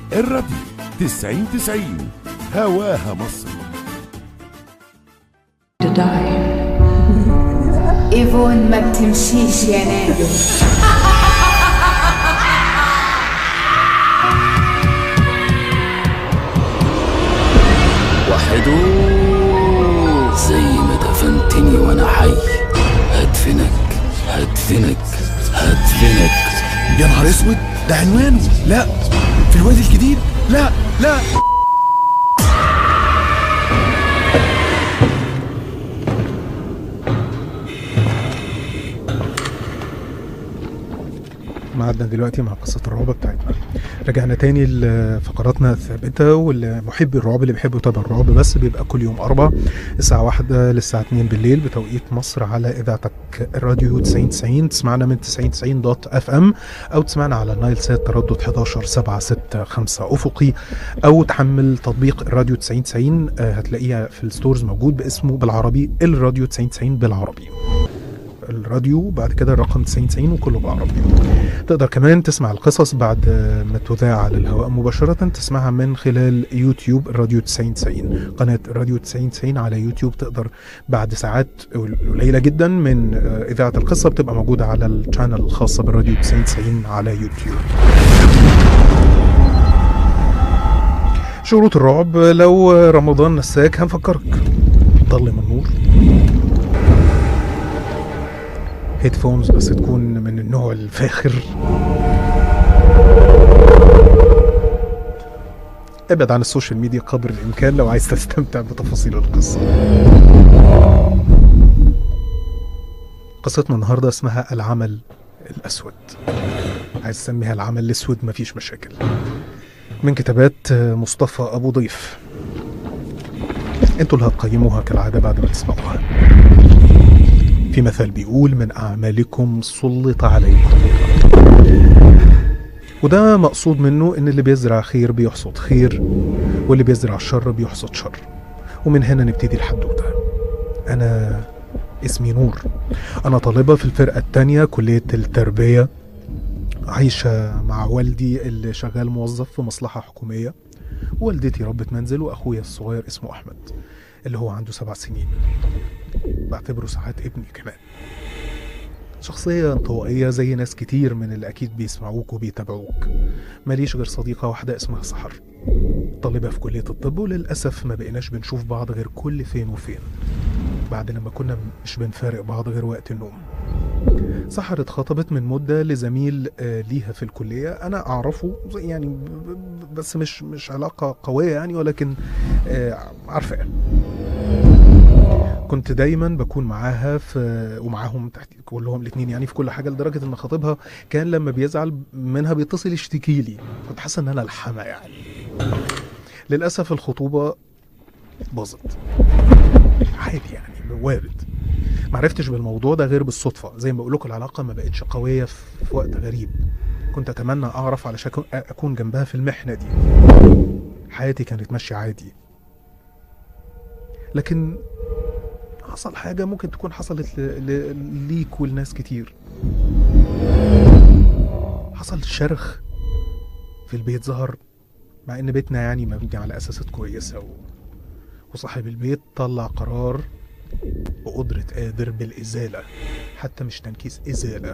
الراديو 90 90 هواها مصر to die. ايفون ما بتمشيش يا نادر وحدو زي ما دفنتني وانا حي هدفنك هدفنك هدفنك يا نهار اسود ده عنوانه لا في الوادي الجديد لا لا معدنا دلوقتي مع قصة الرعب بتاعتنا رجعنا تاني لفقراتنا الثابتة والمحب الرعب اللي بيحب يتابع الرعب بس بيبقى كل يوم أربع الساعة واحدة للساعة 2 بالليل بتوقيت مصر على إذاعتك الراديو 9090 تسمعنا من 9090 دوت اف ام أو تسمعنا على النايل سات تردد 11 7 6 5 أفقي أو تحمل تطبيق الراديو 9090 آه، هتلاقيها في الستورز موجود باسمه بالعربي الراديو 9090 بالعربي الراديو بعد كده الرقم 9090 وكله بالعربي تقدر كمان تسمع القصص بعد ما تذاع على الهواء مباشرة تسمعها من خلال يوتيوب الراديو 9090 قناة الراديو 9090 على يوتيوب تقدر بعد ساعات قليلة جدا من آه، إذاعة القصة بتبقى موجودة على الشانل الخاصة بالراديو 9090 على يوتيوب شروط الرعب لو رمضان نساك هنفكرك ضلم النور هيدفونز بس تكون من النوع الفاخر ابعد عن السوشيال ميديا قدر الامكان لو عايز تستمتع بتفاصيل القصه قصتنا النهارده اسمها العمل الاسود عايز تسميها العمل الاسود مفيش مشاكل من كتابات مصطفى ابو ضيف انتوا اللي هتقيموها كالعاده بعد ما تسمعوها في مثل بيقول من أعمالكم سلط عليكم وده مقصود منه إن اللي بيزرع خير بيحصد خير واللي بيزرع شر بيحصد شر ومن هنا نبتدي الحدوتة أنا اسمي نور أنا طالبة في الفرقة التانية كلية التربية عايشة مع والدي اللي شغال موظف في مصلحة حكومية والدتي ربة منزل وأخويا الصغير اسمه أحمد اللي هو عنده سبع سنين بعتبره ساعات ابني كمان شخصية انطوائية زي ناس كتير من اللي أكيد بيسمعوك وبيتابعوك ماليش غير صديقة واحدة اسمها سحر طالبة في كلية الطب وللأسف ما بقيناش بنشوف بعض غير كل فين وفين بعد لما كنا مش بنفارق بعض غير وقت النوم سحر اتخطبت من مدة لزميل آه، ليها في الكلية أنا أعرفه زي يعني ب- ب- بس مش مش علاقة قوية يعني ولكن آه، عارفاه كنت دايما بكون معاها في ومعاهم تحت كلهم الاثنين يعني في كل حاجه لدرجه ان خطيبها كان لما بيزعل منها بيتصل يشتكي لي كنت حاسه ان انا الحما يعني للاسف الخطوبه باظت عادي يعني وارد ما عرفتش بالموضوع ده غير بالصدفه زي ما بقول لكم العلاقه ما بقتش قويه في في وقت غريب كنت اتمنى اعرف علشان أكون- اكون جنبها في المحنه دي حياتي كانت ماشيه عادي لكن حصل حاجة ممكن تكون حصلت ل... ل... ليك ولناس كتير حصل شرخ في البيت ظهر مع ان بيتنا يعني مبني على اساسات كويسة و... وصاحب البيت طلع قرار بقدرة قادر بالإزالة حتى مش تنكيس إزالة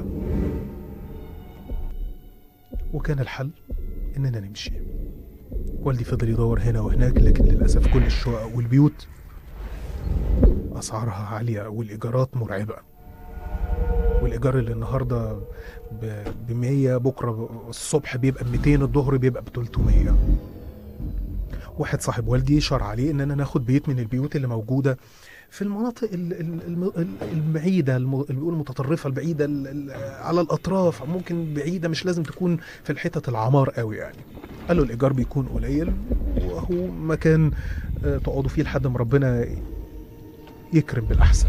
وكان الحل إننا نمشي والدي فضل يدور هنا وهناك لكن للأسف كل الشقق والبيوت أسعارها عالية والإيجارات مرعبة والإيجار اللي النهاردة ب 100 بكرة الصبح بيبقى ب 200 الظهر بيبقى ب 300 واحد صاحب والدي شرع عليه إننا ناخد بيت من البيوت اللي موجودة في المناطق ال- ال- الم- ال- البعيدة الم- اللي بيقول المتطرفة البعيدة ال- ال- على الأطراف ممكن بعيدة مش لازم تكون في الحتت العمار قوي يعني قال له الإيجار بيكون قليل وهو مكان آه، تقعدوا فيه لحد ما ربنا يكرم بالأحسن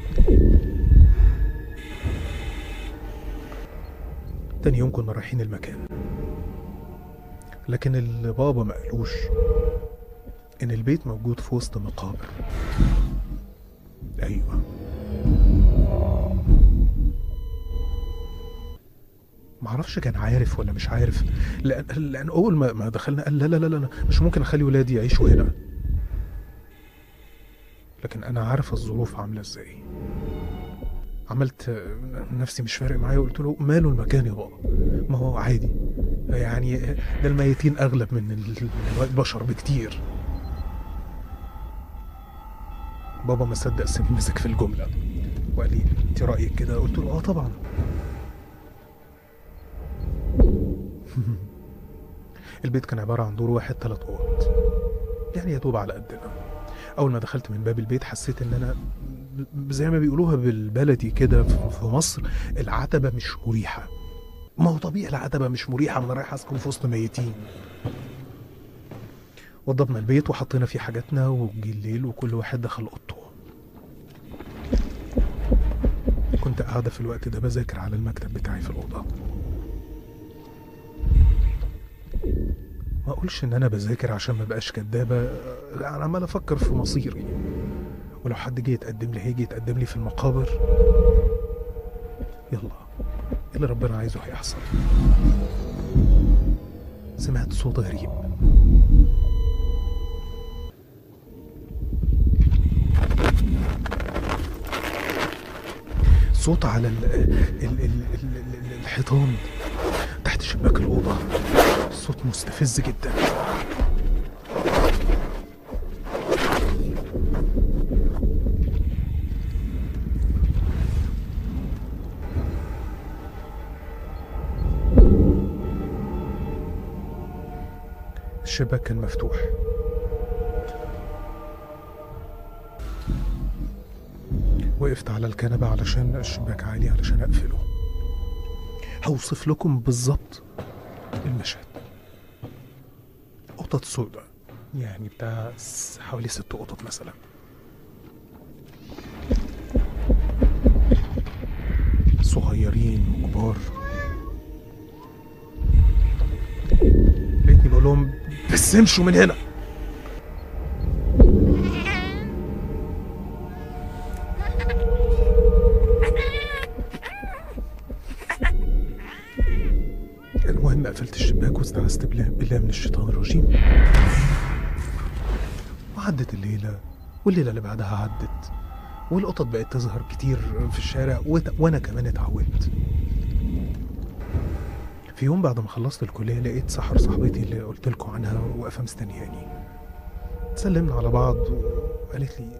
تاني يوم كنا رايحين المكان لكن اللي بابا ما قالوش إن البيت موجود في وسط مقابر أيوة معرفش كان عارف ولا مش عارف لان, لأن اول ما ما دخلنا قال لا لا لا لا مش ممكن اخلي ولادي يعيشوا هنا لكن انا عارف الظروف عامله ازاي عملت آه، نفسي مش فارق معايا وقلت له ماله المكان يا بابا ما هو عادي يعني ده الميتين اغلب من ال- البشر بكتير بابا ما صدق سم مسك في الجمله وقال لي انت رايك كده قلت له اه طبعا البيت كان عباره عن دور واحد ثلاث اوض يعني يا دوب على قدنا اول ما دخلت من باب البيت حسيت ان انا ب- زي ما بيقولوها بالبلدي كده في في مصر العتبه مش مريحه ما هو طبيعي العتبه مش مريحه انا رايح اسكن في وسط ميتين وضبنا البيت وحطينا فيه حاجاتنا وجي الليل وكل واحد دخل اوضته كنت قاعدة في الوقت ده بذاكر على المكتب بتاعي في الأوضة ما أقولش إن أنا بذاكر عشان ما بقاش كدابة لا أنا عمال أفكر في مصيري ولو حد جه يتقدم لي هيجي يتقدم لي في المقابر يلا اللي ربنا عايزه هيحصل سمعت صوت غريب صوت على ال ال ال ال ال الحيطان تحت شباك الأوضة صوت مستفز جدا الشباك كان مفتوح وقفت على الكنبة علشان الشباك عالي علشان أقفله هوصف لكم بالظبط المشهد قطط سوداء يعني بتاع س- حوالي ست قطط مثلا صغيرين وكبار لقيتني بقول لهم بس امشوا من هنا المهم قفلت الشباك واستعذت بالله بالله من الشيطان الرجيم وعدت الليلة والليلة اللي بعدها عدت والقطط بقت تظهر كتير في الشارع وت- وانا كمان اتعودت في يوم بعد ما خلصت الكلية لقيت سحر صاحبتي اللي قلت لكم عنها واقفة مستنياني سلمنا على بعض وقالت لي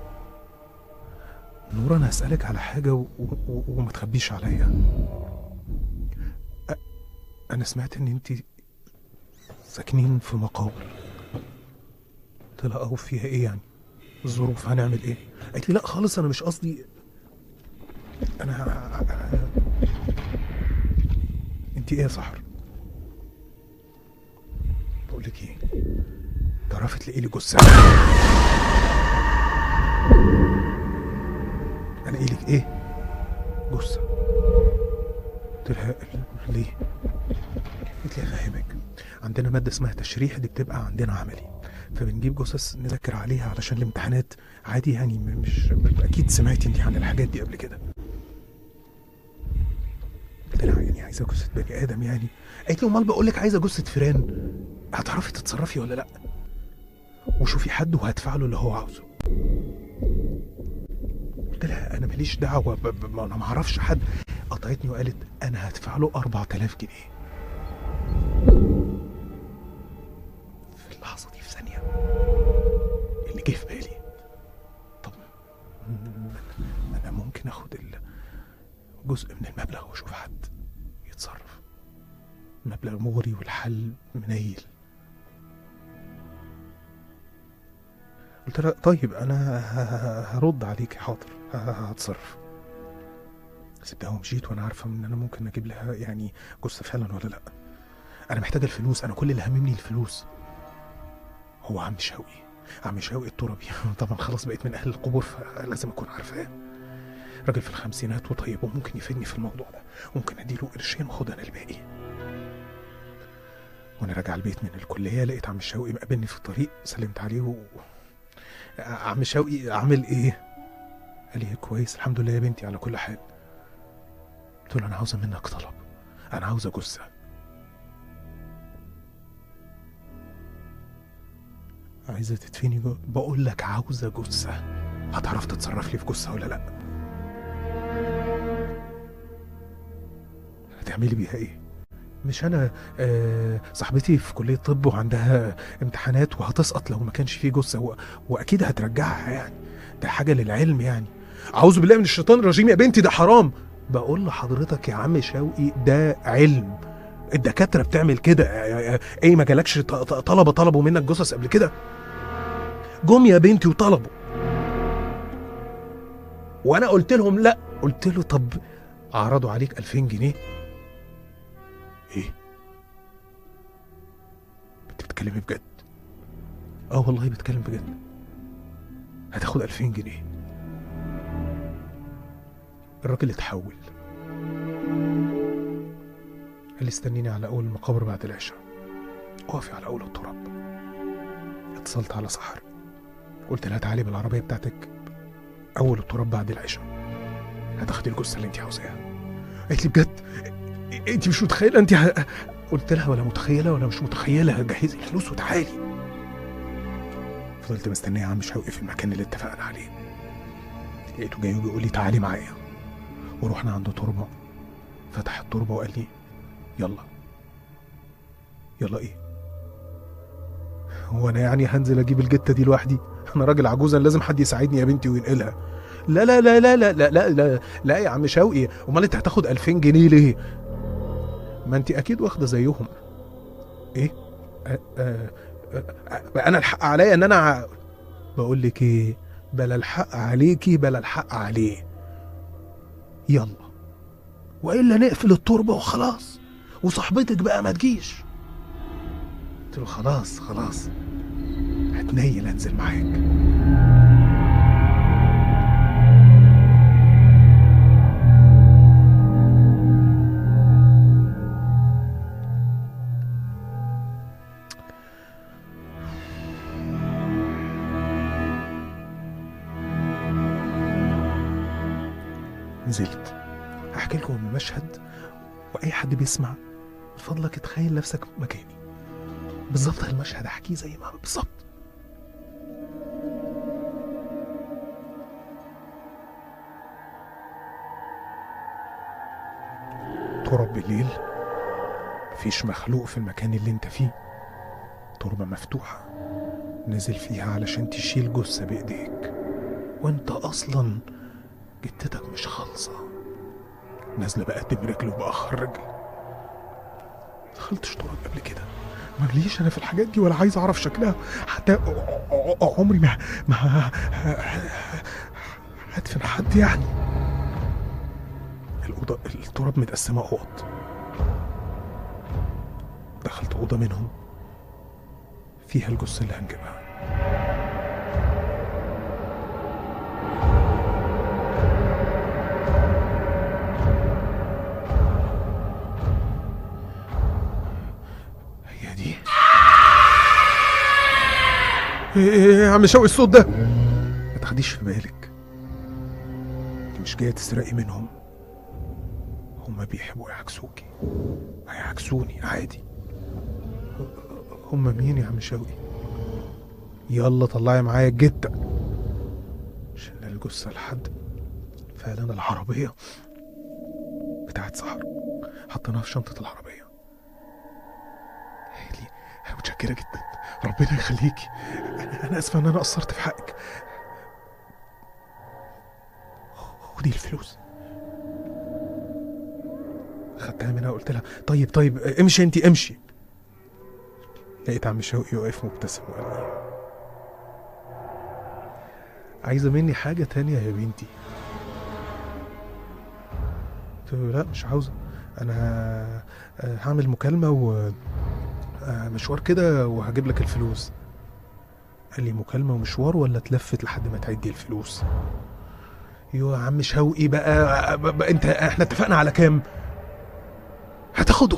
نور انا هسألك على حاجة و... و... وما تخبيش عليا أ... انا سمعت ان انت ساكنين في مقابر قلت لها اه فيها ايه يعني الظروف هنعمل ايه قالت لي لا خالص انا مش قصدي انا انت ايه يا سحر بقول لك ايه تعرفي تلاقي لي جثه انا ايه لك ايه جثه قلت لها ليه قلت لي افهمك عندنا ماده اسمها تشريح دي بتبقى عندنا عملي فبنجيب جثث نذاكر عليها علشان الامتحانات عادي يعني م- مش اكيد سمعتي انت عن الحاجات دي قبل كده قلت لها يعني عايزه جثه بني ادم يعني قالت لي امال بقول لك عايزه جثه فيران هتعرفي تتصرفي ولا لا وشوفي حد وهدفع له اللي هو عاوزه قلت لها انا ماليش دعوه ب... ب... ما انا ما اعرفش حد قطعتني وقالت انا هدفع له 4000 جنيه في اللحظه دي في ثانيه اللي جه في بالي طب م- انا ممكن اخد ال- جزء من المبلغ واشوف حد يتصرف مبلغ مغري والحل منيل قلت لها طيب انا ه- ه- هرد عليك حاضر ه- ه- هتصرف سبتها ومشيت وانا عارفه ان انا ممكن اجيب لها يعني جثه فعلا ولا لا انا محتاجه الفلوس انا كل اللي هممني الفلوس هو عم شوقي عم شوقي التربي طبعا خلاص بقيت من اهل القبور فلازم اكون عارفاه راجل في الخمسينات وطيب وممكن يفيدني في الموضوع ده ممكن اديله قرشين واخد انا الباقي وانا راجع البيت من الكليه لقيت عم شوقي مقابلني في الطريق سلمت عليه و... عم شوقي عامل ايه قال لي كويس الحمد لله يا بنتي على كل حال قلت له انا عاوزه منك طلب انا عاوزه جثه عايزه تدفني جو... بقول لك عاوزه جثه هتعرف تتصرف لي في جثه ولا لا هتعملي بيها ايه مش انا آه صاحبتي في كليه طب وعندها امتحانات وهتسقط لو ما كانش فيه جثه و... واكيد هترجعها يعني ده حاجه للعلم يعني اعوذ بالله من الشيطان الرجيم يا بنتي ده حرام بقول لحضرتك يا عم شوقي ده علم الدكاتره بتعمل كده آه، آه، ايه ما جالكش ط- ط- طلبه طلبوا منك جثث قبل كده جم يا بنتي وطلبوا وانا قلت لهم لا قلت له طب عرضوا عليك 2000 جنيه ايه انت بتتكلمي بجد اه والله بتكلم بجد هتاخد 2000 جنيه الراجل اتحول قال لي استنيني على اول المقابر بعد العشاء اقفي على اول التراب اتصلت على سحر قلت لها تعالي بالعربيه بتاعتك اول التراب بعد العشاء هتاخدي الجثه اللي انت عاوزاها قالت لي بجد انت مش متخيله انت ه... قلت لها ولا متخيله ولا مش متخيله جهزي الفلوس وتعالي فضلت مستنيه عم شوقي في المكان اللي اتفقنا عليه لقيته جاي وبيقول لي تعالي معايا ورحنا عند تربه فتح التربه وقال لي يلا يلا ايه هو انا يعني هنزل اجيب الجته دي لوحدي انا راجل عجوزا لازم حد يساعدني يا بنتي وينقلها لا لا لا لا لا لا لا لا, لا يا عم شوقي امال انت هتاخد 2000 جنيه ليه ما انت اكيد واخده زيهم ايه أ- أ- أ- انا الحق عليا ان انا ع- بقول لك ايه بلا الحق عليكي بلا الحق عليه يلا والا نقفل التربه وخلاص وصاحبتك بقى ما تجيش قلت له خلاص خلاص هتنيل انزل معاك نزلت هحكي لكم المشهد واي حد بيسمع من فضلك تخيل نفسك مكاني بالظبط المشهد احكيه زي ما بالظبط تراب بالليل مفيش مخلوق في المكان اللي انت فيه تربة مفتوحة نازل فيها علشان تشيل جثة بإيديك وانت أصلا جتتك مش خالصة نازلة بقدم رجل وبأخر رجل دخلتش تراب قبل كده ماليش انا في الحاجات دي ولا عايز اعرف شكلها حتى عمري ما ما هدفن حد يعني الأوضة التراب متقسمة أوض دخلت أوضة منهم فيها الجثة اللي هنجيبها هي دي ايه إيه يا عم شوقي الصوت ده ما تاخديش في بالك انت مش جايه تسرقي منهم هما بيحبوا يعكسوكي هيعكسوني عادي هما مين يا عم شوقي يلا طلعي معايا الجتة شلنا الجثة لحد فعلا العربية بتاعت سحر حطيناها في شنطة العربية قالت لي متشكرة جدا ربنا يخليكي أنا- أنا آسفة إن أنا قصرت في حقك ودي الفلوس خدتها منها وقلت لها طيب طيب امشي انت امشي لقيت عم شوقي واقف مبتسم وقال لي عايزة مني حاجة تانية يا بنتي قلت له لا مش عاوزة أنا آه، هعمل مكالمة و آه، مشوار كده وهجيب لك الفلوس قال لي مكالمة ومشوار ولا تلفت لحد ما تعدي الفلوس يو يا عم شوقي بقى, بقى, بقى انت احنا اتفقنا على كام هتاخده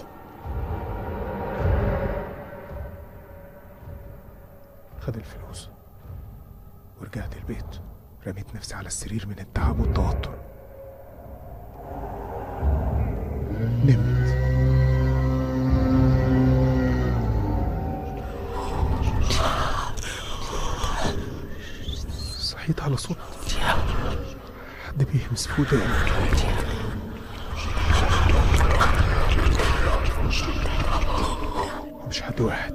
خد الفلوس ورجعت البيت رميت نفسي على السرير من التعب والتوتر نمت صحيت على صوت حد بيهمس في وداني مش حد واحد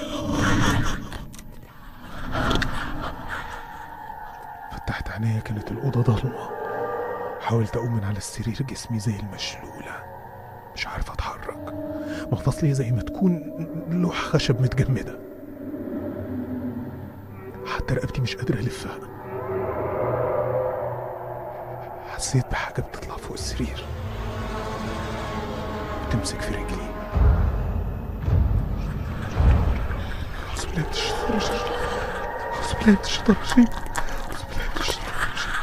فتحت عينيا كانت الأوضة ضلمة حاولت أقوم من على السرير جسمي زي المشلولة مش عارف أتحرك مفاصلي زي ما تكون لوح خشب متجمدة حتى رقبتي مش قادر ألفها حسيت بحاجة بتطلع فوق السرير وتمسك في رجلي أعوذ بالله من الشيطان الرجيم أعوذ بالله من الشيطان الرجيم أعوذ بالله من الشيطان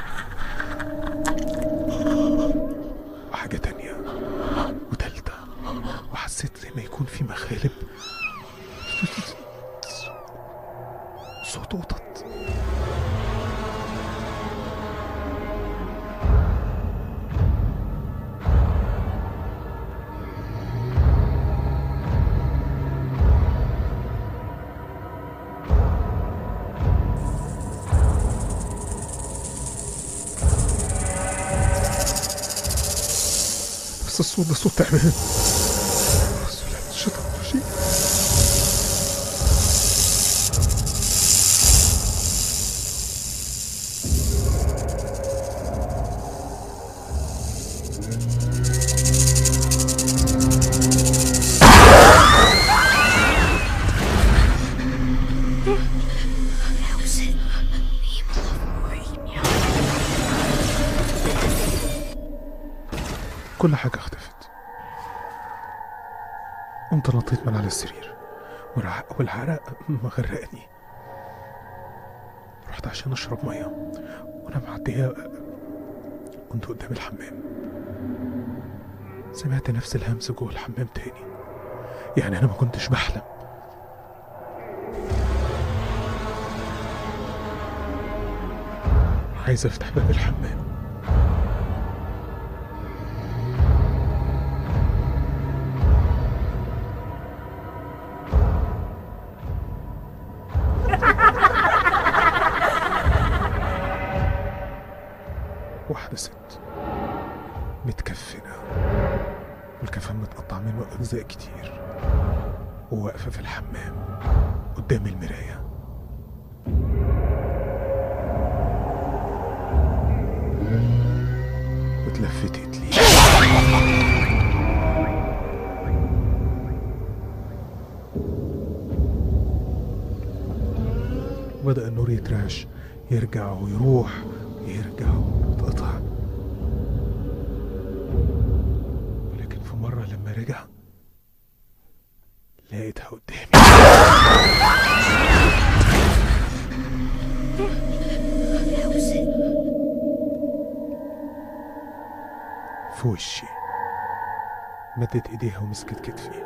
الرجيم وحاجة تانية وتالتة وحسيت زي ما يكون في مخالب صوت قطط بس الصوت ده صوت تعبان أعوذ بالله من الشيطان الرجيم كل حاجة اختفت قمت نطيت من على السرير والع- والعرق مغرقني رحت عشان اشرب ميه وانا معديه كنت قدام الحمام سمعت نفس الهمس جوه الحمام تاني يعني انا ما كنتش بحلم عايز افتح باب الحمام واحدة ست متكفنة والكفن متقطع منه أجزاء كتير وواقفة في الحمام قدام المراية واتلفتت لي وبدأ النور يترعش يرجع ويروح يرجع ويتقطع ولكن في مرة لما رجع لقيتها قدامي في وشي مدت ايديها ومسكت كتفي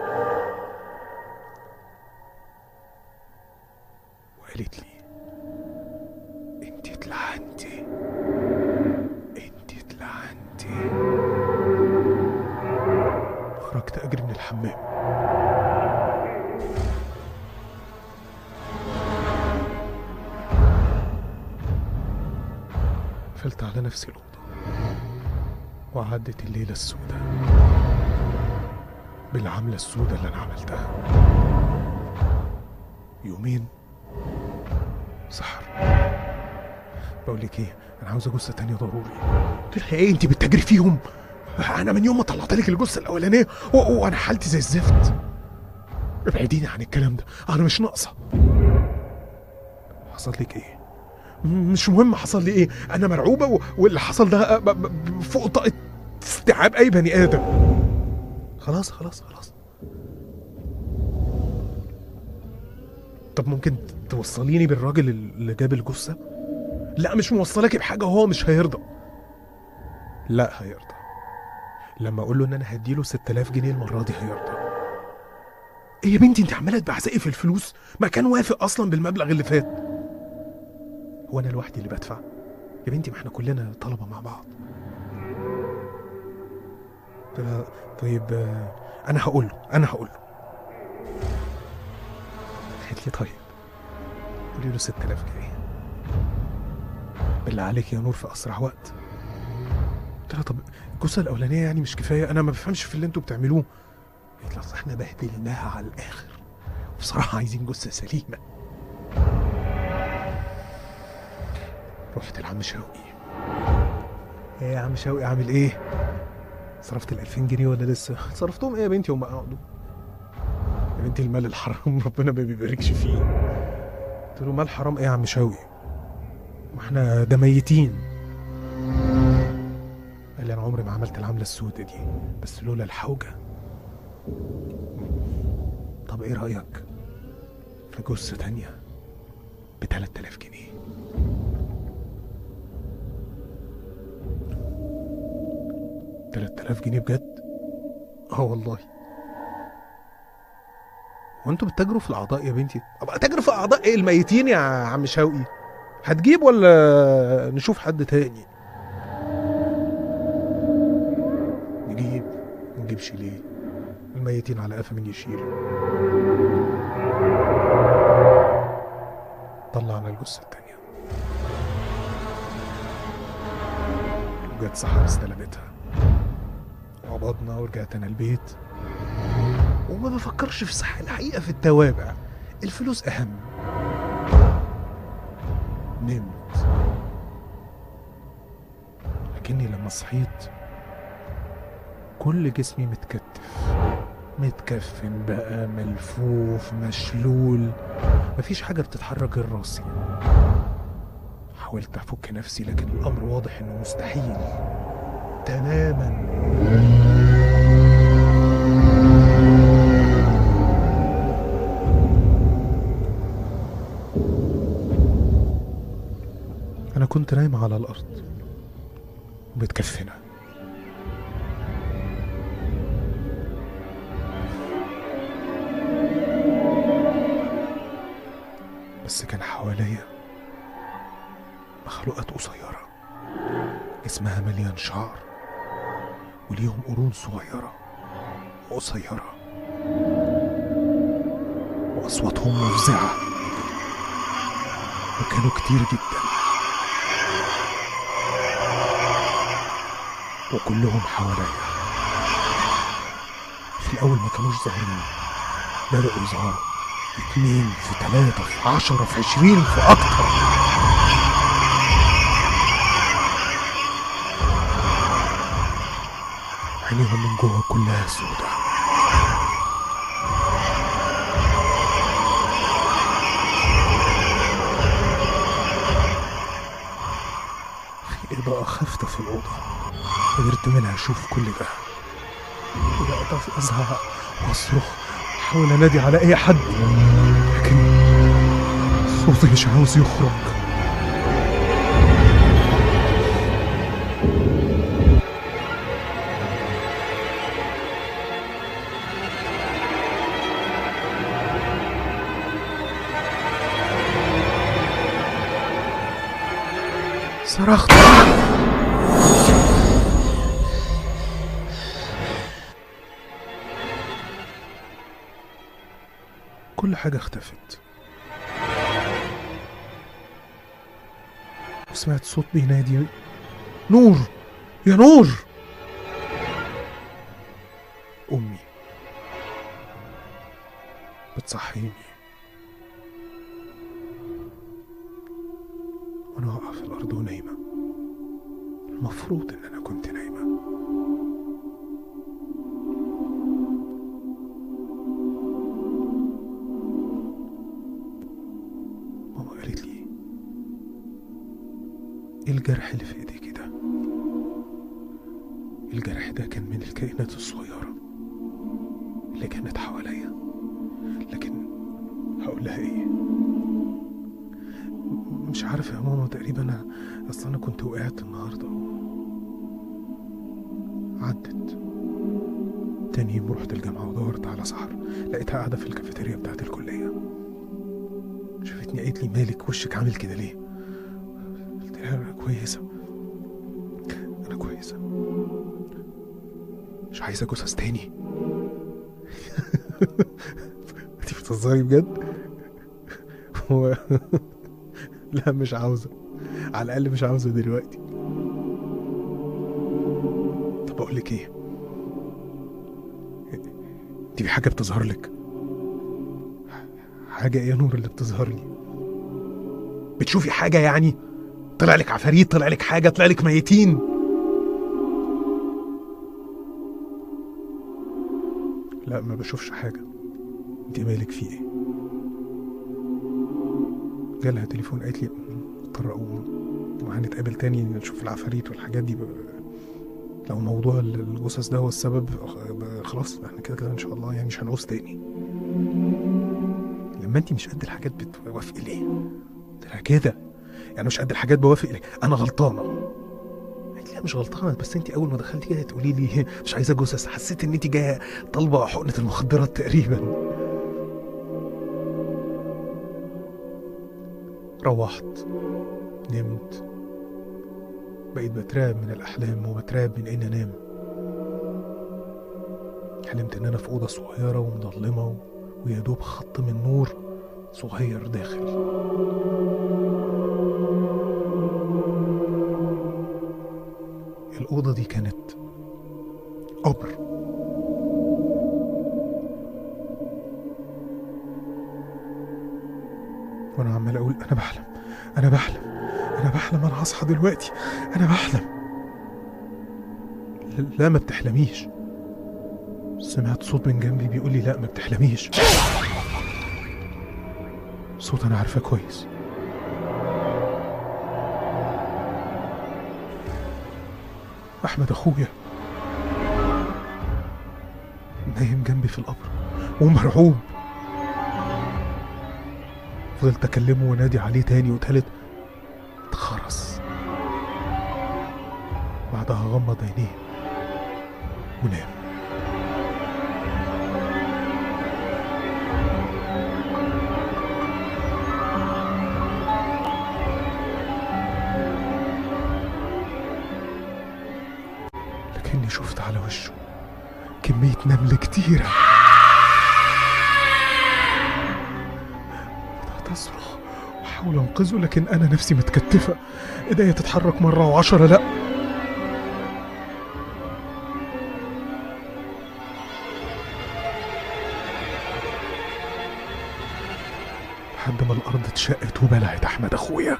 وقالت لي انت اتلعنتي انت اتلعنتي خرجت اجري من الحمام قفلت على نفسي الأوضة وعدت الليلة السوداء بالعملة السوداء اللي أنا عملتها يومين سحر بقول لك ايه انا عاوز جثه تانية ضروري قلت لها ايه انت بتجري فيهم انا من يوم ما طلعت لك الجثه الاولانيه و- وانا حالتي زي الزفت ابعديني عن الكلام ده انا مش ناقصه حصل لك ايه م- مش مهم حصل لي ايه انا مرعوبه و... واللي حصل ده ب- ب- فوق طاقه استيعاب اي بني ادم خلاص خلاص خلاص طب ممكن توصليني بالراجل اللي جاب الجثه لا مش موصلاكي بحاجه هو مش هيرضى لا هيرضى لما اقول له ان انا هديله 6000 جنيه المره دي هيرضى ايه يا بنتي انت عماله تبعزقي في الفلوس ما كان وافق اصلا بالمبلغ اللي فات هو انا لوحدي اللي بدفع يا بنتي ما احنا كلنا طلبه مع بعض قلت لها طيب آه، انا هقول له انا هقول له قالت لي طيب قولي له 6000 جنيه بالله عليك يا نور في اسرع وقت قلت لها طب الجثه الاولانيه يعني مش كفايه انا ما بفهمش في اللي انتوا بتعملوه قالت لي اصل احنا بهدلناها على الاخر بصراحه عايزين جثه سليمه رحت لعم شوقي ايه يا عم شوقي عامل ايه صرفت ال 2000 جنيه ولا لسه صرفتهم ايه يا بنتي هم قعدوا يا بنتي المال الحرام ربنا ما بيباركش فيه قلت له مال حرام ايه يا عم شوقي ما احنا ده ميتين قال لي انا عمري ما عملت العمله السوداء دي بس لولا الحوجه طب ايه رايك في جثه تانية ب 3000 جنيه تلات آلاف جنيه بجد اه والله وانتوا بتتاجروا في الاعضاء يا بنتي ابقى تاجروا في اعضاء ايه الميتين يا عم شوقي هتجيب ولا نشوف حد تاني نجيب نجيبش ليه الميتين على قفا من يشيلوا طلعنا الجثة التانية وجت سحر استلمتها قبضنا ورجعت انا البيت وما بفكرش في صح الحقيقة في التوابع الفلوس أهم نمت لكني لما صحيت كل جسمي متكتف متكفن بقى ملفوف مشلول مفيش حاجة بتتحرك غير راسي حاولت أفك نفسي لكن الأمر واضح إنه مستحيل تماما أنا كنت نايمة على الأرض ومتكفنة بس كان حواليا مخلوقات قصيرة جسمها مليان شعر وليهم قرون صغيرة وقصيرة وأصواتهم مفزعة وكانوا كتير جدا وكلهم حواليا في الأول ما كانوش ظاهرين بدأوا يظهروا اتنين في تلاتة في عشرة في عشرين في أكتر عينيهم من جوه كلها سودة في إضاءة خافتة في الأوضة قدرت منها أشوف كل ده بدأت أزعق وأصرخ أحاول أنادي على أي حد لكن صوتي مش عاوز يخرج صرخت كل حاجة اختفت وسمعت صوت بينادي نور يا نور أمي بتصحيني وأنا واقعة في الأرض ونايمة المفروض إن أنا كنت نايمة ماما قالت لي ايه الجرح اللي في ايديكي ده الجرح ده كان من الكائنات الصغيرة اللي كانت حواليا لكن هقول لها ايه م- مش عارف يا ماما تقريبا انا اصل انا كنت وقعت النهارده عدت تاني يوم رحت الجامعة ودورت على سحر لقيتها قاعدة في الكافيتيريا بتاعت الكلية شافتني قالت لي مالك وشك عامل كده ليه قلت لها انا كويسه انا كويسه مش عايزه جثث تاني انت بتهزري بجد هو لا مش عاوزه على الاقل مش عاوزه دلوقتي طب اقول لك ايه دي في حاجه بتظهر لك حاجه ايه يا نور اللي بتظهر لي بتشوفي حاجه يعني طلع لك عفاريت طلع لك حاجه طلع لك ميتين لا ما بشوفش حاجه انت مالك في ايه جالها تليفون قالت لي مضطر اقوم وهنتقابل تاني نشوف العفاريت والحاجات دي ب... لو موضوع الجثث ده هو السبب خ- خلاص احنا كده كده ان شاء الله يعني مش هنعوز تاني لما انت مش قد الحاجات بتوافقي ليه؟ قلت لها كده يعني مش قد الحاجات بوافق ليه؟ انا غلطانه قالت لي لا مش غلطانه بس انت اول ما دخلتي كده تقولي لي مش عايزه جثث حسيت ان انت جايه طالبه حقنه المخدرات تقريبا روحت نمت بقيت بترعب من الأحلام وبترعب من إني أنام حلمت إن أنا في أوضة صغيرة ومظلمة و- ويا دوب خط من نور صغير داخل الأوضة دي كانت قبر وأنا عمال أقول أنا بحلم أنا بحلم أنا بحلم أنا هصحى دلوقتي أنا بحلم ل- لا ما بتحلميش سمعت صوت من جنبي بيقول لي لا ما بتحلميش صوت أنا عارفاه كويس أحمد أخويا نايم جنبي في القبر ومرعوب فضلت أكلمه وأنادي عليه تاني وتالت اتخرس بعدها غمض عينيه ونام لكني شفت على وشه كمية نمل كتيرة بدأت أصرخ وأحاول أنقذه لكن أنا نفسي متكتفة إيديا تتحرك مرة وعشرة لأ لحد ما الأرض اتشقت وبلعت أحمد أخويا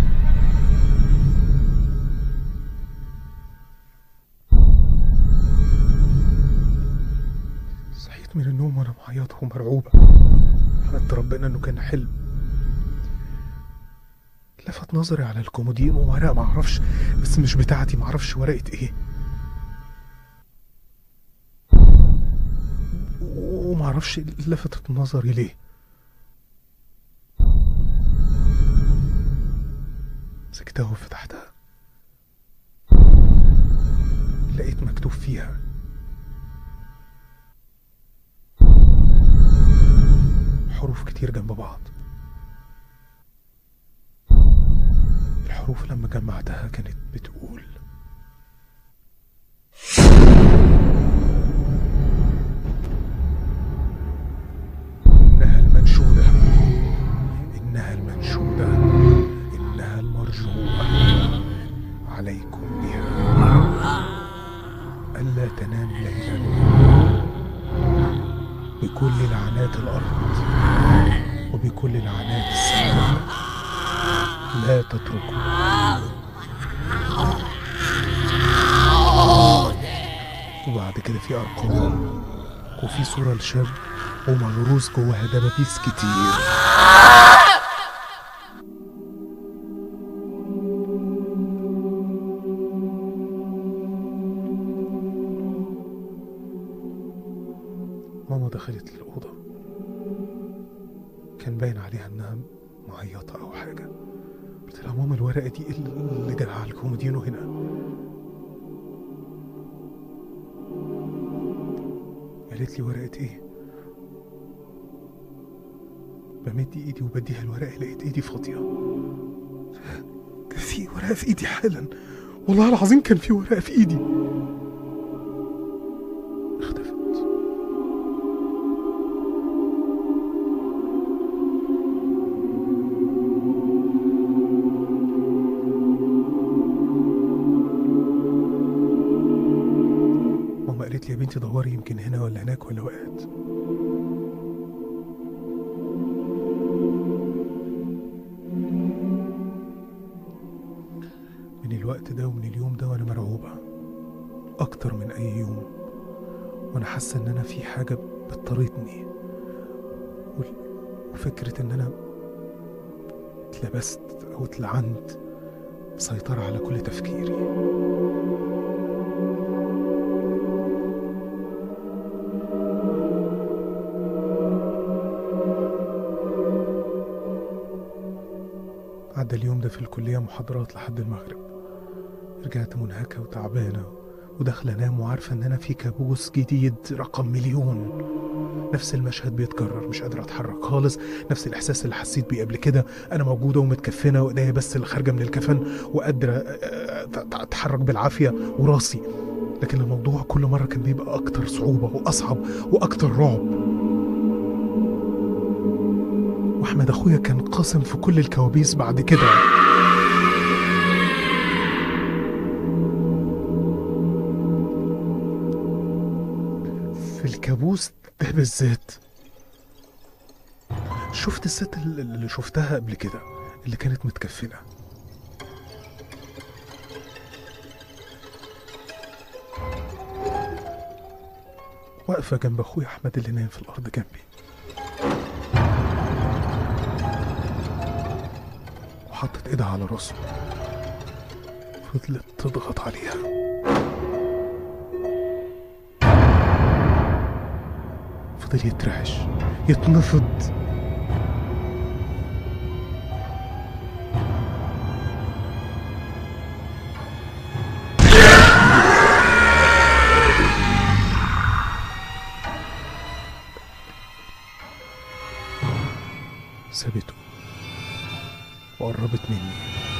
صحيت من النوم وأنا معيطة ومرعوبة حمدت ربنا إنه كان حلم لفت نظري على الكومودين وورقة معرفش بس مش بتاعتي معرفش ورقة ايه ومعرفش لفتت نظري ليه مسكتها وفتحتها لقيت مكتوب فيها حروف كتير جنب بعض الحروف لما جمعتها كانت بتقول إنها المنشودة إنها المنشودة إنها المرجوة عليكم بها ألا تنام ليلا بكل لعنات الأرض وبكل لعنات السماء لا تتركوا وبعد كده في أرقام وفي صورة لشاب ومغروس جواها دبابيس كتير ماما دخلت الأوضة كان باين عليها إنها معيطة أو حاجة قلت لها ماما الورقة دي إيه اللي جالها على الكومودينو هنا قالت لي ورقة ايه بمد ايدي وبديها الورقة لقيت ايدي فاضية كان في ورقة في ايدي حالا والله العظيم كان في ورقة في ايدي اختفت انت دوري يمكن هنا ولا هناك ولا وقعت من الوقت ده ومن اليوم ده وانا مرعوبة اكتر من اي يوم وانا حاسة ان انا في حاجة بتطاردني وال- وفكرة ان انا اتلبست او اتلعنت مسيطرة على كل تفكيري عدى اليوم ده في الكلية محاضرات لحد المغرب رجعت منهكة وتعبانة وداخلة انام وعارفة ان انا في كابوس جديد رقم مليون نفس المشهد بيتكرر مش قادر اتحرك خالص نفس الاحساس اللي حسيت بيه قبل كده انا موجودة ومتكفنة وايديا بس اللي خارجة من الكفن وقادرة آه، آه، اتحرك بالعافية وراسي لكن الموضوع كل مرة كان بيبقى اكتر صعوبة واصعب واكتر رعب واحمد اخويا كان قاسم في كل الكوابيس بعد كده في الكابوس ده بالذات شفت الست اللي اللي شفتها قبل كده اللي كانت متكفنة واقفة جنب أخويا أحمد اللي نايم في الأرض جنبي وحطت إيدها على راسه فضلت تضغط عليها فضل يترعش يتنفض سابته وقربت مني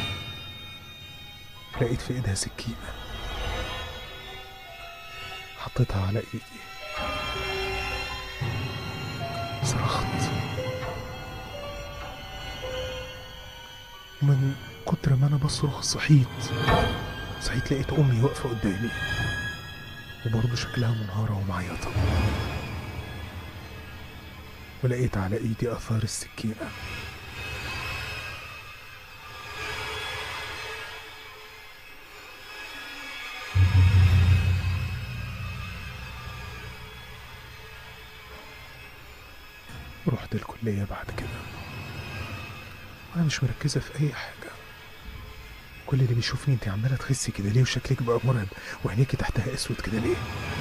لقيت في ايدها سكينة حطيتها على ايدي صرخت ومن كتر ما انا بصرخ صحيت صحيت لقيت امي واقفة قدامي وبرضه شكلها منهارة ومعيطة ولقيت على ايدي اثار السكينة رحت الكلية بعد كده وأنا مش مركزة في أي حاجة كل اللي بيشوفني انت عمالة تخسي كده ليه وشكلك بقى مرعب وعينيكي تحتها اسود كده ليه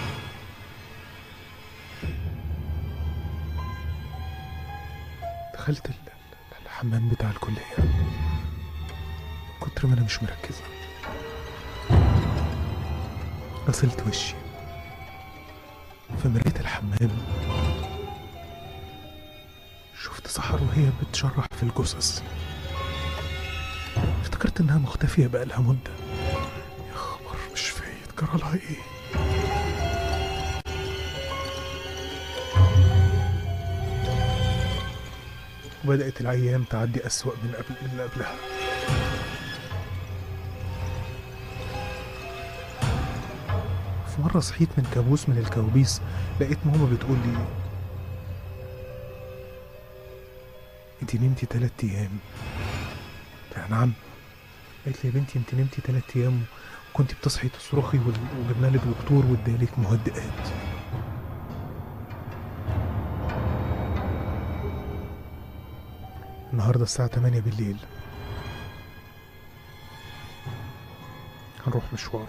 دخلت ال- ال- الحمام بتاع الكلية من كتر ما أنا مش مركزة غسلت وشي في مراية الحمام شفت سحر وهي بتشرح في الجثث افتكرت انها مختفية بقالها مدة يا خبر مش فايت جرى لها ايه وبدأت الأيام تعدي أسوأ من قبل من اللي قبلها في مرة صحيت من كابوس من الكوابيس لقيت ماما بتقول لي انت نمتي تلات ايام قلت لها نعم قالت لي يا بنتي انت نمتي تلات ايام وكنت بتصحي تصرخي وال- وجبنا لك دكتور وادالك مهدئات النهارده الساعة 8 بالليل هنروح مشوار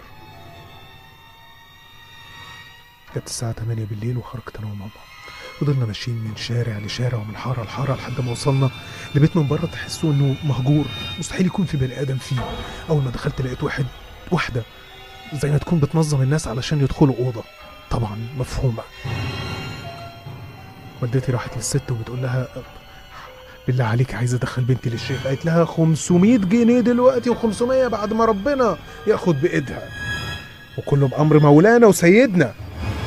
جت الساعة 8 بالليل وخرجت أنا وماما فضلنا ماشيين من شارع لشارع ومن حارة لحارة لحد ما وصلنا لبيت من بره تحسوا إنه مهجور مستحيل يكون في بني آدم فيه أول ما دخلت لقيت واحد واحدة زي ما تكون بتنظم الناس علشان يدخلوا أوضة طبعا مفهومة والدتي راحت للست وبتقول لها بالله عليك عايز ادخل بنتي للشيخ قالت لها 500 جنيه دلوقتي و500 بعد ما ربنا ياخد بايدها وكله بامر مولانا وسيدنا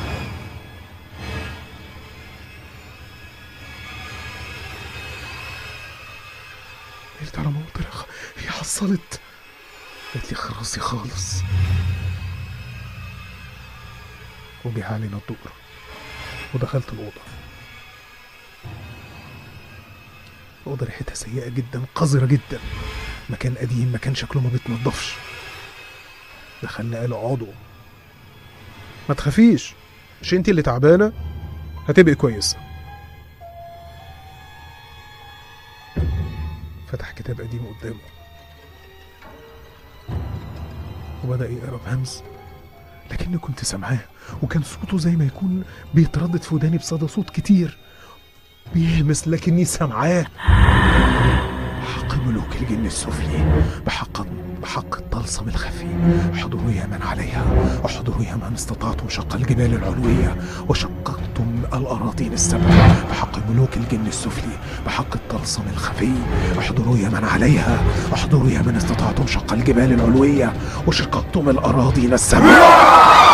قلت على ماما قلت لها هي حصلت قالت لي خلاصي خالص وجه علينا الدور ودخلت الأوضة الأوضة ريحتها سيئة جدا قذرة جدا مكان قديم مكان شكله ما بيتنضفش دخلنا قال اقعدوا ما تخافيش مش انت اللي تعبانة هتبقي كويسة فتح كتاب قديم قدامه وبدأ يقرا بهمس لكني كنت سامعاه وكان صوته زي ما يكون بيتردد في وداني بصدى صوت كتير بيهمس لكني سامعاه حق ملوك الجن السفلي بحق بحق الطلسم الخفي احضروا يا من عليها احضروا يا من استطعتم شق الجبال العلوية وشققتم الأراضين السبع بحق ملوك الجن السفلي بحق الطلسم الخفي احضروا يا من عليها احضروا يا من استطعتم شق الجبال العلوية وشققتم الأراضين السبع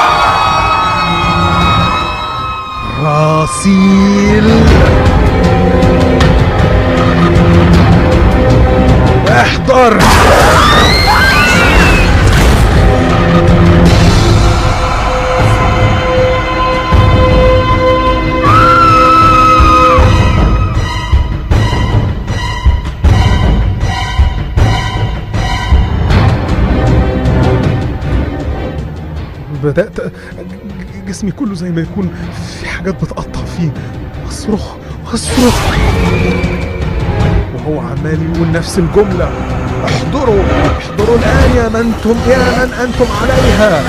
راسيل احضر بدأت جسمي كله زي ما يكون في حاجات بتقطع فيه واصرخ واصرخ وهو عمال يقول نفس الجملة احضروا احضروا الآن يا من أنتم يا من أنتم عليها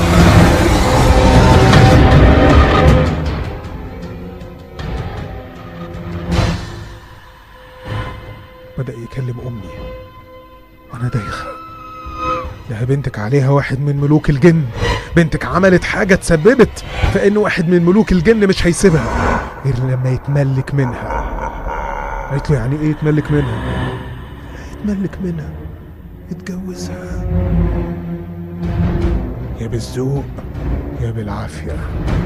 بدأ يكلم أمي وأنا دايخة ده بنتك عليها واحد من ملوك الجن بنتك عملت حاجة تسببت في إن واحد من ملوك الجن مش هيسيبها غير لما يتملك منها قالت له يعني ايه يتملك منها يتملك منها يتجوزها يا بالذوق يا بالعافية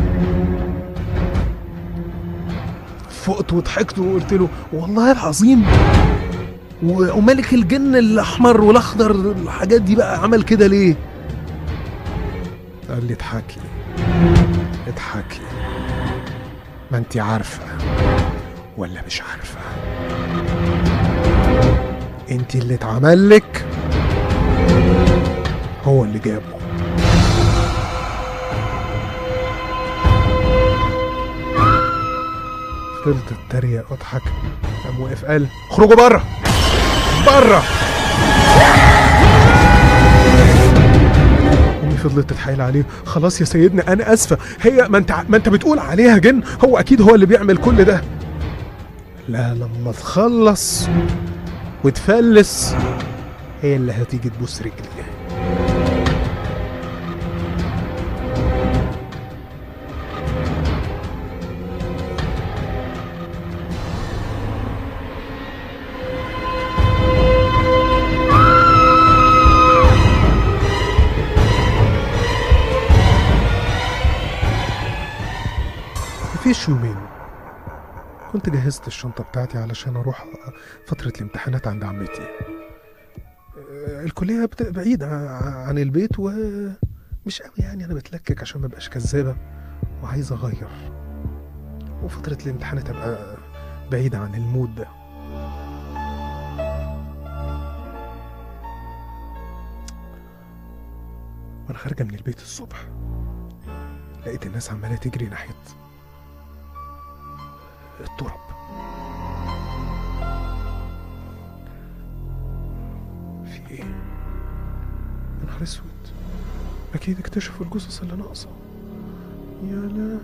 فقت وضحكت وقلت له والله العظيم و- وملك الجن الاحمر والاخضر الحاجات دي بقى عمل كده ليه قال لي اضحكي اضحكي ما انت عارفه ولا مش عارفه انت اللي اتعمل لك هو اللي جابه فضلت اتريق واضحك قام وقف قال اخرجوا بره بره امي فضلت تتحايل عليه خلاص يا سيدنا انا اسفه هي ما انت ما انت بتقول عليها جن هو اكيد هو اللي بيعمل كل ده لا لما تخلص وتفلس هي اللي هتيجي تبوس رجلي مفيش يومين كنت جهزت الشنطة بتاعتي علشان أروح فترة الامتحانات عند عمتي آه، الكلية بت- بعيدة ع- عن البيت ومش قوي يعني أنا بتلكك عشان مبقاش كذابة وعايز أغير وفترة الامتحانات أبقى بعيدة عن المود ده وأنا خارجة من البيت الصبح لقيت الناس عمالة تجري ناحية التراب في ايه؟ يا نهار اسود اكيد اكتشفوا الجثث اللي ناقصه يا لا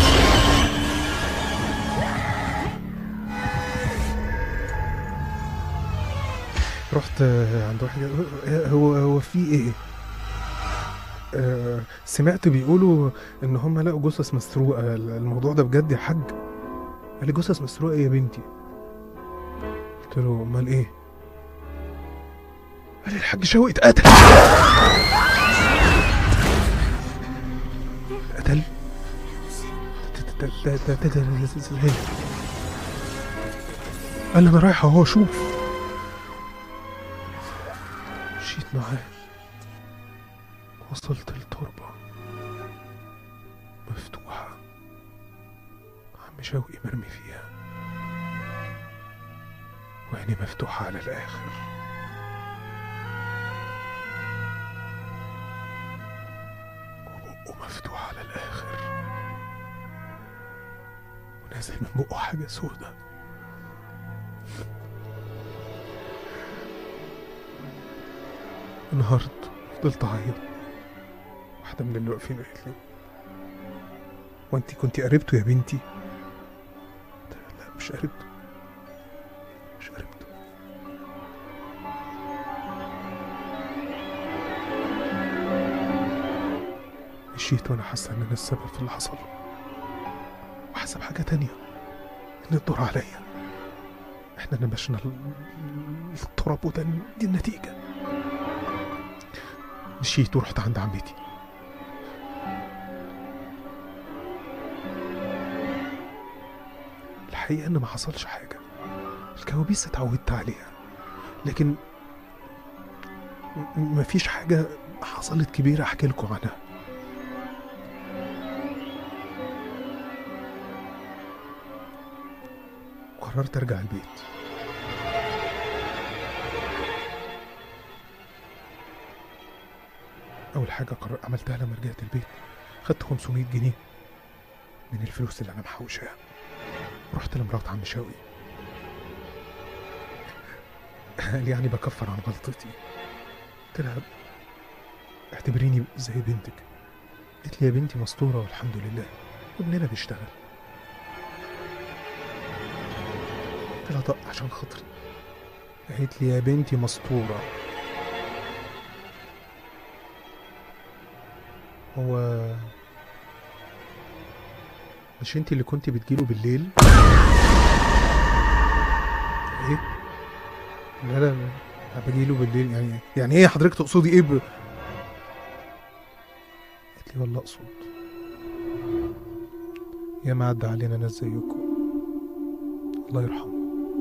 رحت آه، عند واحد آه، هو هو في ايه؟ آه، سمعت بيقولوا ان هم لقوا جثث مسروقه الموضوع ده بجد يا حاج قال لي جثث مسروقه إيه يا بنتي قلت له امال ايه قال لي الحاج شوقي اتقتل قتل ازاي قال لي انا رايح اهو اشوف مشيت معاه وصلت التربه عم شوقي مرمي فيها وعيني مفتوحة على الآخر وبقه مفتوح على الآخر ونازل من بقه حاجة سودة انهارت فضلت أعيط واحدة من اللي واقفين قالت لي وانت كنت قربته يا بنتي قلت لها لا مش قربته مش قربته مشيت وانا حاسه ان انا السبب في اللي حصل وحاسه بحاجه تانية ان الدور عليا احنا نبشنا ال- التراب وده دي النتيجه مشيت ورحت عند عمتي الحقيقة إن ما حصلش حاجة الكوابيس اتعودت عليها لكن م- مفيش حاجة حصلت كبيرة أحكي لكم عنها قررت أرجع البيت أول حاجة قرر عملتها لما رجعت البيت خدت 500 جنيه من الفلوس اللي أنا محوشاها رحت لمرات عم شوقي قال يعني بكفر عن غلطتي قلت لها اعتبريني زي بنتك قالت لي يا بنتي مستورة والحمد لله وابننا بيشتغل قلت لها طب عشان خاطري قالت لي يا بنتي مستورة هو مش انت اللي كنت بتجيله بالليل ايه لا لا لا أنا بجيله بالليل يعني يعني ايه حضرتك تقصدي ايه ب... قالت لي والله اقصد يا ما عدى علينا ناس زيكم الله يرحمه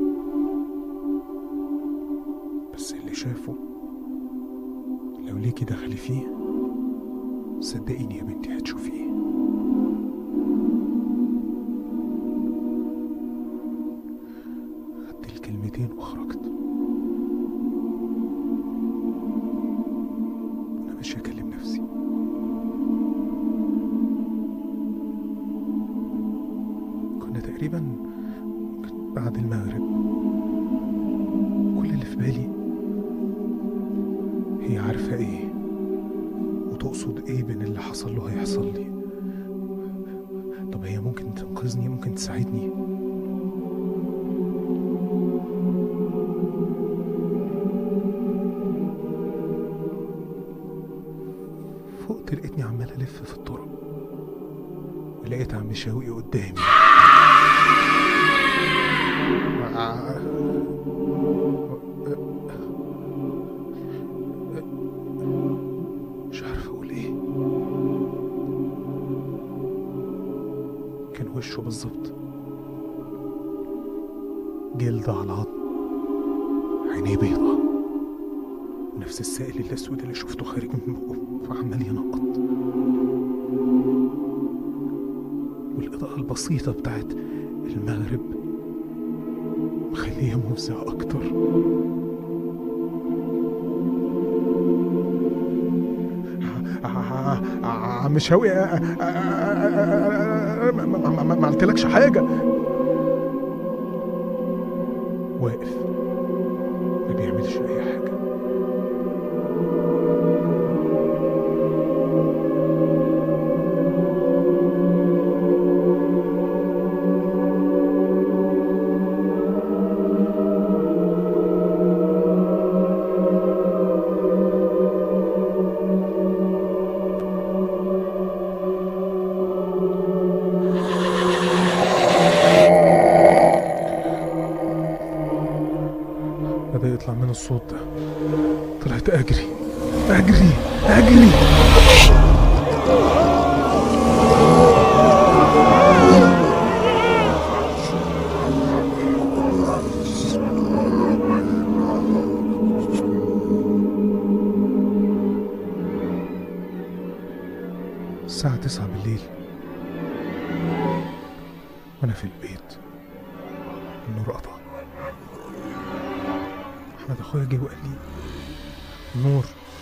بس اللي شافه لو ليكي دخلي فيه صدقيني يا بنتي هتشوفيه خدت الكلمتين وخرجت انا ماشي اكلم نفسي كنا تقريبا ممكن بعد المغرب كل اللي في بالي هي عارفة ايه وتقصد ايه بين اللي حصل له هيحصل لي طب هي ممكن تنقذني ممكن تساعدني فقت لقيتني عمال الف في الطرق ولقيت عم شوقي قدامي مش عارف اقول ايه كان وشه بالظبط جلد على عظم عينيه بيضة نفس السائل الاسود اللي شفته خارج من بقه وعمال ينقط والاضاءة البسيطة بتاعت المغرب مخليه مفزع اكتر ع- ع- ع- عم شوقي أ- أ- أ- ما- ما- ما- ما قلتلكش حاجة واقف ما بيعملش أي حاجة بدأ يطلع من الصوت ده طلعت أجري أجري أجري الساعة تسعة بالليل وانا في البيت النور قطع احمد اخويا جه وقال لي نور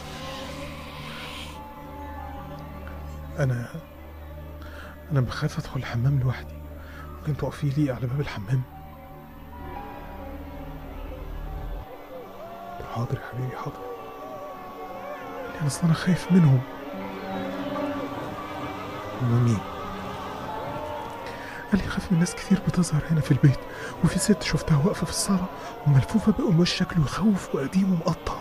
انا انا بخاف ادخل الحمام لوحدي ممكن تقفي لي على باب الحمام قلت له حاضر يا حبيبي حاضر قال لي اصل انا خايف منهم هم مين قال لي خاف من ناس كتير بتظهر هنا في البيت وفي ست شفتها واقفه في الصاله وملفوفه بقماش شكله يخوف وقديم ومقطع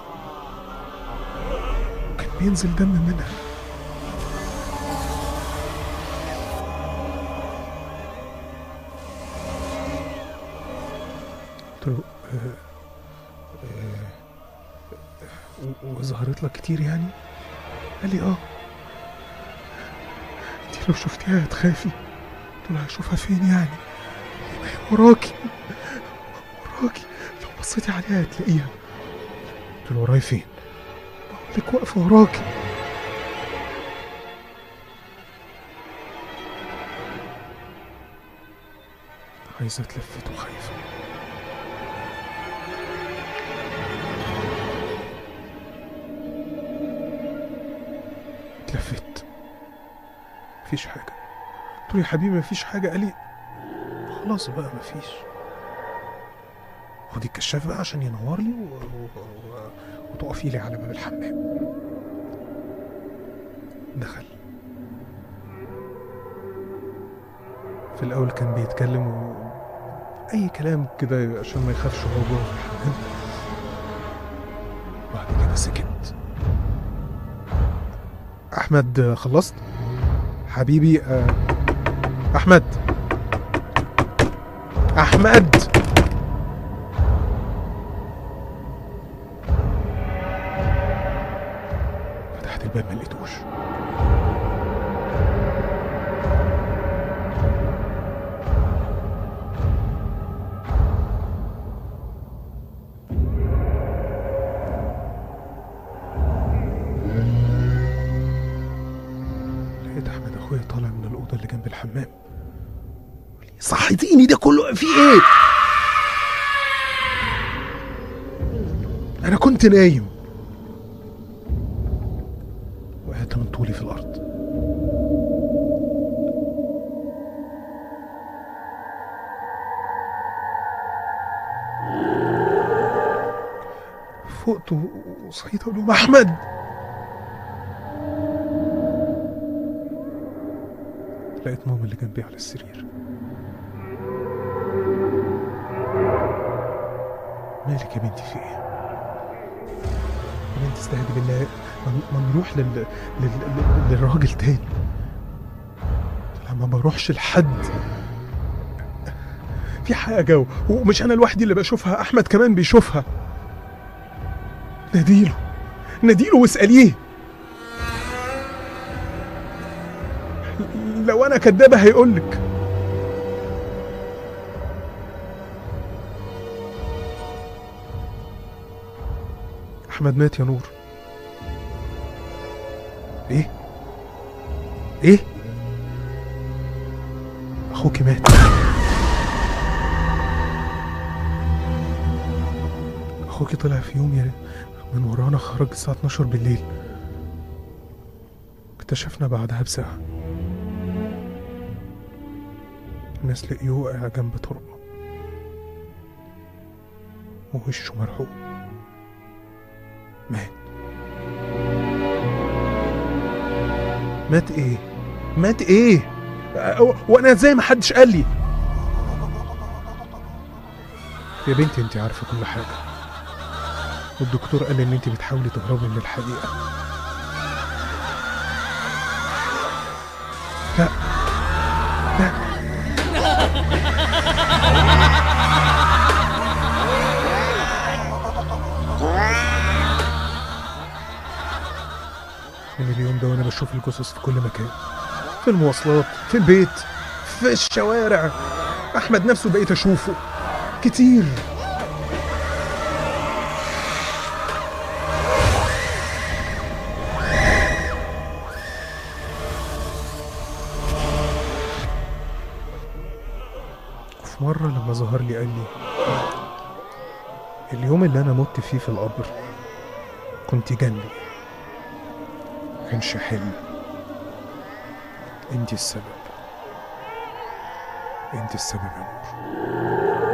وكان بينزل دم منها قلت له آه آه و- وظهرت لك كتير يعني قال لي اه انت لو شفتيها هتخافي قلت له هشوفها فين يعني ما هي وراكي وراكي لو بصيتي عليها هتلاقيها قلت له وراي فين بقول لك واقفه وراكي عايزه اتلفت وخايفه اتلفت مفيش حاجه قلت له يا حبيبي مفيش حاجه قال لي خلاص بقى مفيش خدي الكشاف بقى عشان ينور لي و... و... و... وتقفي لي على باب الحمام دخل في الأول كان بيتكلم و... أي كلام كده عشان ما يخافش وهو جوه في الحمام وبعد كده سكت أحمد خلصت؟ حبيبي آه، أحمد أحمد فتحت الباب ما لقيتوش لقيت احمد اخويا طالع من الاوضه اللي جنب الحمام صحيتيني ده كله في ايه انا كنت نايم وقعت من طولي في الارض فقت و- وصحيت اقول لهم احمد لقيت ماما اللي جنبي على السرير مالك يا بنتي في ايه؟ يا بنتي استهدي بالله ما ما نروح لل... لل... لل... للراجل تاني قلت لها ما بروحش لحد في حاجة و- ومش أنا لوحدي اللي بشوفها أحمد كمان بيشوفها ناديله ناديله واسأليه لو أنا كدابة هيقولك أحمد مات يا نور إيه؟ إيه؟ أخوك مات أخوك طلع في يوم يا من ورانا خرج الساعة 12 بالليل اكتشفنا بعدها بساعة الناس لقيوه واقع جنب تربة ووشه مرحوم مات مات ايه مات ايه أه، وانا ازاي ما حدش قال لي يا بنتي انت عارفه كل حاجه والدكتور قال ان انت بتحاولي تهربي من الحقيقه لا لا من اليوم ده وانا بشوف الجثث في كل مكان في المواصلات في البيت في الشوارع احمد نفسه بقيت اشوفه كتير في مرة لما ظهر لي قال لي اليوم اللي أنا مت فيه في القبر كنت جنبي كانش حلم انت السبب انت السبب يا نور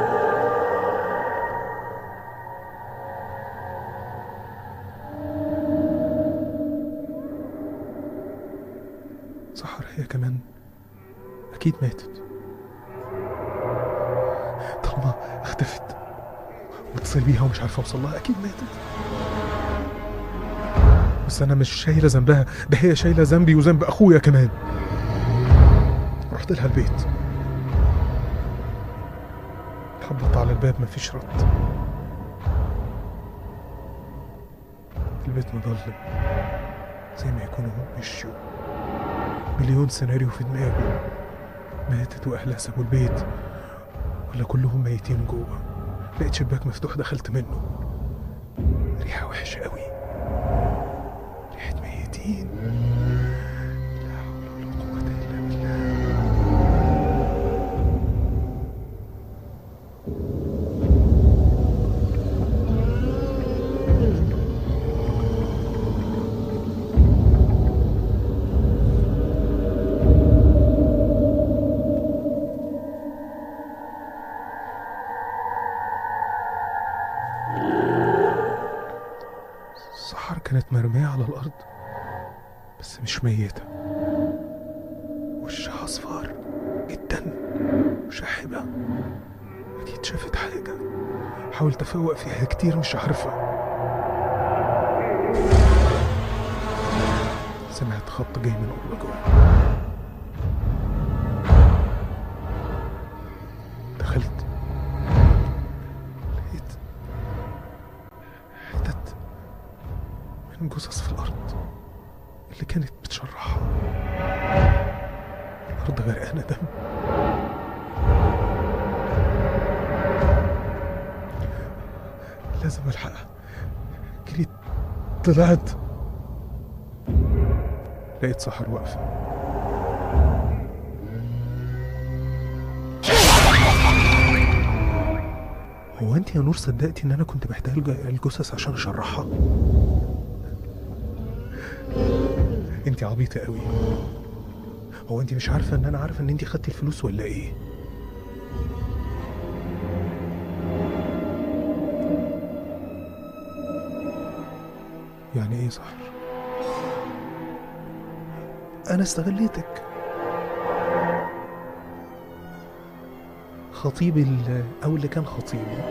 سحر هي كمان أكيد ماتت طالما اختفت متصل بيها ومش عارف أوصل لها أكيد ماتت بس أنا مش شايلة ذنبها ده هي شايلة ذنبي وذنب أخويا كمان رحت لها البيت خبط على الباب مفيش رد البيت مظلم زي ما يكونوا مشيوا مليون سيناريو في دماغي ماتت واهلها سابوا البيت ولا كلهم ميتين جوه لقيت شباك مفتوح دخلت منه ريحه وحشه قوي ريحه ميتين لا حول ولا قوه الا بالله سحر كانت مرمية على الأرض بس مش ميتة وشها أصفر جدا وشاحبة أكيد شافت حاجة حاولت أفوق فيها كتير مش عارفة سمعت خط جاي من أوضة جوه دخلت لقيت حتت من جثث في الأرض اللي كانت بتشرحها الأرض غرقانة دم لازم ألحقها جريت طلعت لقيت سحر واقفة هو انت يا نور صدقتي ان انا كنت محتاج الج- الجثث عشان اشرحها انت عبيطة قوي هو انت مش عارفة ان انا عارفة ان انت خدتي الفلوس ولا ايه يعني ايه صح انا استغليتك خطيبي ال- او اللي كان خطيبي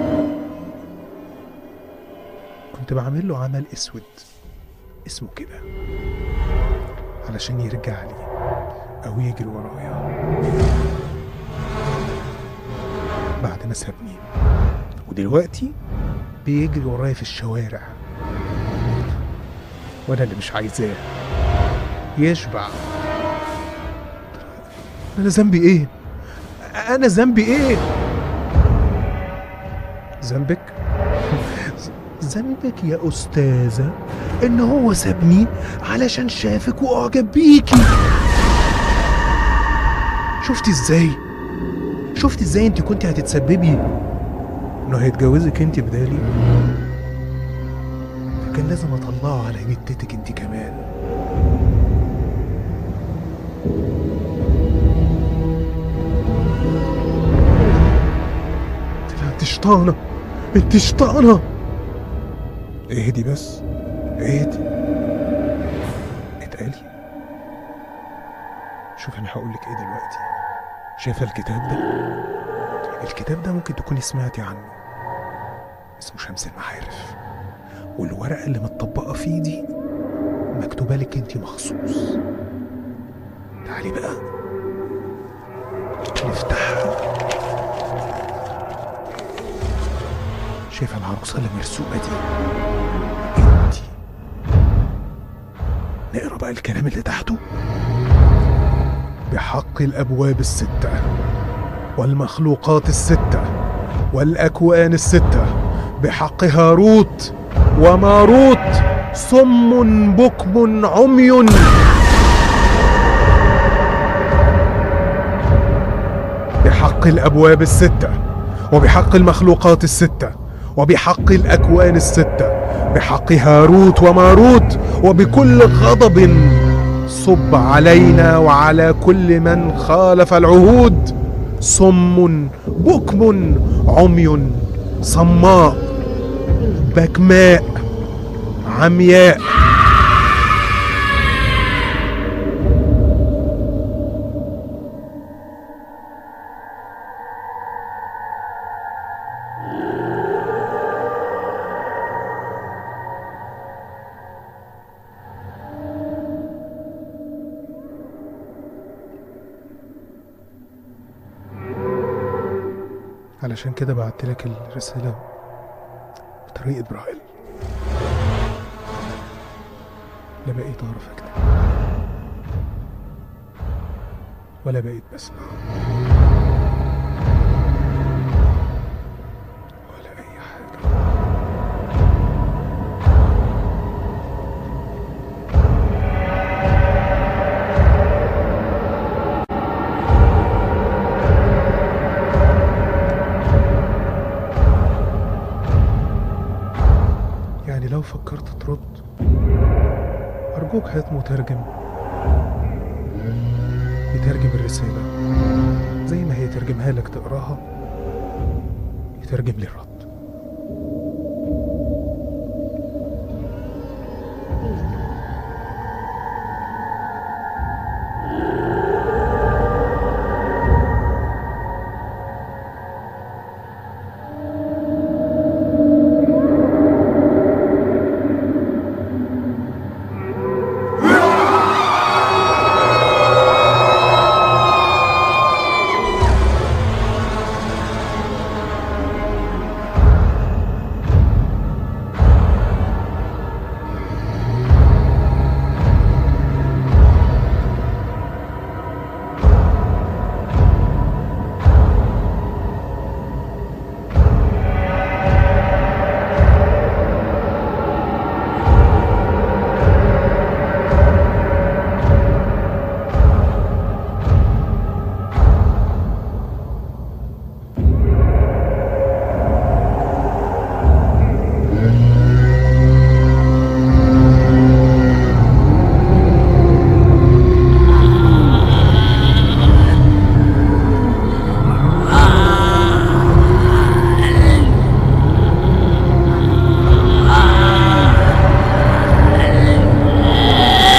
كنت بعمل له عمل اسود اسمه كده علشان يرجع لي او يجري ورايا بعد ما سابني ودلوقتي بيجري ورايا في الشوارع وانا اللي مش عايزاه يشبع انا ذنبي ايه انا ذنبي ايه ذنبك ذنبك يا استاذه ان هو سابني علشان شافك واعجب بيكي شفتي ازاي شفتي ازاي انت كنت هتتسببي انه هيتجوزك انت بدالي كان لازم اطلعه على جدتك انت كمان لا انت شطانه انت شطانه اهدي بس اهدي اتقالي شوف انا هقول لك ايه دلوقتي شايفه الكتاب ده الكتاب ده ممكن تكوني سمعتي عنه اسمه شمس المعارف والورقه اللي متطبقه فيه دي مكتوبه لك انت مخصوص تعالي بقى نفتحها شايفه العروسه اللي مرسومه دي انت نقرا بقى الكلام اللي تحته بحق الابواب السته والمخلوقات السته والاكوان السته بحق هاروت وماروت صم بكم عمي بحق وبحق الابواب السته وبحق المخلوقات السته وبحق الاكوان السته بحق هاروت وماروت وبكل غضب صب علينا وعلى كل من خالف العهود صم بكم عمي صماء بكماء عمياء علشان كده بعت لك الرسالة بطريقة برايل لا بقيت أعرف أكتب ولا بقيت بسمع ولا أي حاجة يعني لو فكرت ترد أرجوك هات مترجم يترجم الرسالة زي ما هي ترجمها لك تقراها يترجم لي الرد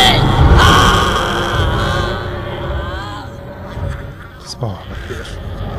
تصبحوا على خير